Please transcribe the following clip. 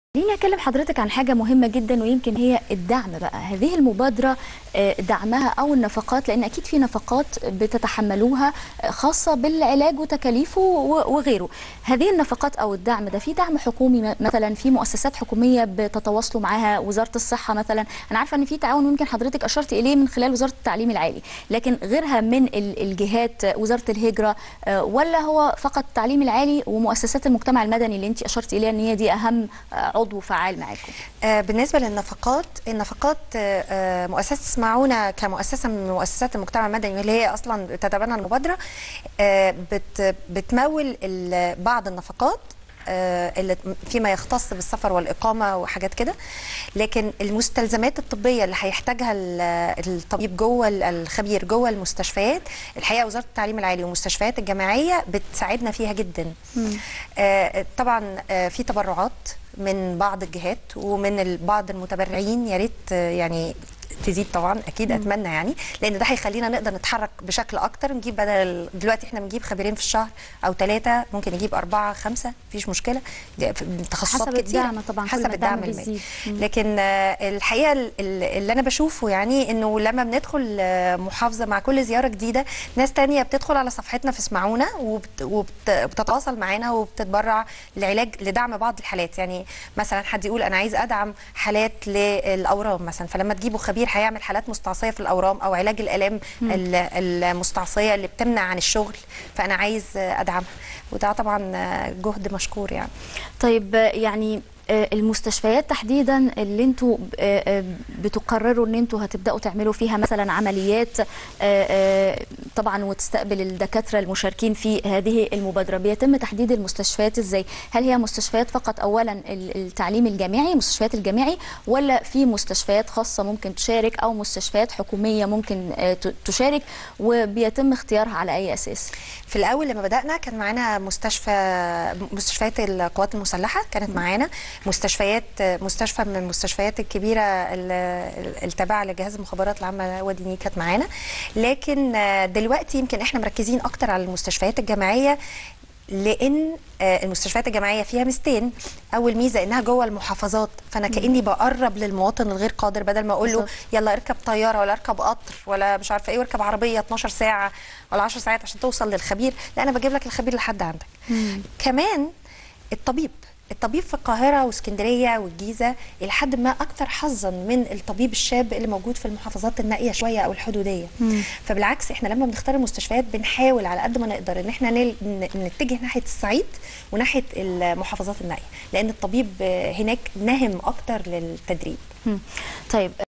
خليني اكلم حضرتك عن حاجه مهمه جدا ويمكن هي الدعم بقى هذه المبادره آه، دعمها او النفقات لان اكيد في نفقات بتتحملوها آه، خاصه بالعلاج وتكاليفه و- وغيره هذه النفقات او الدعم ده في دعم حكومي م- مثلا في مؤسسات حكوميه بتتواصلوا معاها وزاره الصحه مثلا انا عارفه ان في تعاون ويمكن حضرتك اشرت اليه من خلال وزاره التعليم العالي لكن غيرها من ال- الجهات آه، وزاره الهجره آه، ولا هو فقط التعليم العالي ومؤسسات المجتمع المدني اللي انت اشرت اليها ان هي دي اهم آه، عضو فعال معاكم آه، بالنسبه للنفقات النفقات آه، آه، مؤسسه اسمعونا كمؤسسه من مؤسسات المجتمع المدني واللي هي اصلا تتبنى المبادره آه، بت- بتمول ال- بعض النفقات آه، اللي فيما يختص بالسفر والاقامه وحاجات كده لكن المستلزمات الطبيه اللي هيحتاجها ال- الطبيب جوه ال- الخبير جوه المستشفيات الحقيقه وزاره التعليم العالي والمستشفيات الجامعيه بتساعدنا فيها جدا آه، طبعا آه، في تبرعات من بعض الجهات ومن ال- بعض المتبرعين يا ريت آه، يعني تزيد طبعا اكيد اتمنى يعني لان ده هيخلينا نقدر نتحرك بشكل اكتر نجيب بدل دلوقتي احنا بنجيب خبيرين في الشهر او ثلاثه ممكن نجيب اربعه خمسه مفيش مشكله دي في تخصصات حسب كتيرة. الدعم طبعاً، كل حسب ما الدعم الدعم المالي بيزيد. مم. لكن آه، الحقيقه ال- ال- اللي انا بشوفه يعني انه لما بندخل آه، محافظه مع كل زياره جديده ناس تانية بتدخل على صفحتنا في اسمعونا وبت- وبت- وبتتواصل معانا وبتتبرع لعلاج لدعم بعض الحالات يعني مثلا حد يقول انا عايز ادعم حالات للاورام مثلا فلما تجيبوا خبير هيعمل حالات مستعصيه في الاورام او علاج الالام ال- المستعصيه اللي بتمنع عن الشغل فانا عايز آه، ادعمها وده طبعا آه، جهد مشكور يعني طيب آه، يعني آه، المستشفيات تحديدا اللي انتوا آه، آه، بتقرروا ان انتوا هتبداوا تعملوا فيها مثلا عمليات آه، آه، طبعا وتستقبل الدكاتره المشاركين في هذه المبادره بيتم تحديد المستشفيات ازاي هل هي مستشفيات فقط اولا ال- التعليم الجامعي مستشفيات الجامعي ولا في مستشفيات خاصه ممكن تشارك او مستشفيات حكوميه ممكن آه، ت- تشارك وبيتم اختيارها على اي اساس في الاول لما بدانا كان معانا مستشفى مستشفيات القوات المسلحه كانت معانا مستشفيات مستشفى من المستشفيات الكبيره ال- التابعه لجهاز المخابرات العامه وادي النيل كانت معانا لكن آه، دلوقتي يمكن احنا مركزين اكتر على المستشفيات الجامعيه لان آه، المستشفيات الجامعيه فيها ميزتين اول ميزه انها جوه المحافظات فانا كاني بقرب للمواطن الغير قادر بدل ما اقول له بالظبط. يلا اركب طياره ولا اركب قطر ولا مش عارفه ايه واركب عربيه 12 ساعه ولا 10 ساعات عشان توصل للخبير لا انا بجيب لك الخبير لحد عندك كمان الطبيب الطبيب في القاهرة واسكندرية والجيزة إلى حد ما أكثر حظا من الطبيب الشاب اللي موجود في المحافظات النائية شوية أو الحدودية فبالعكس إحنا لما بنختار المستشفيات بنحاول على قد ما نقدر إن إحنا نل... ن- نتجه ناحية الصعيد وناحية المحافظات النائية لأن الطبيب آه، هناك نهم أكتر للتدريب مم. طيب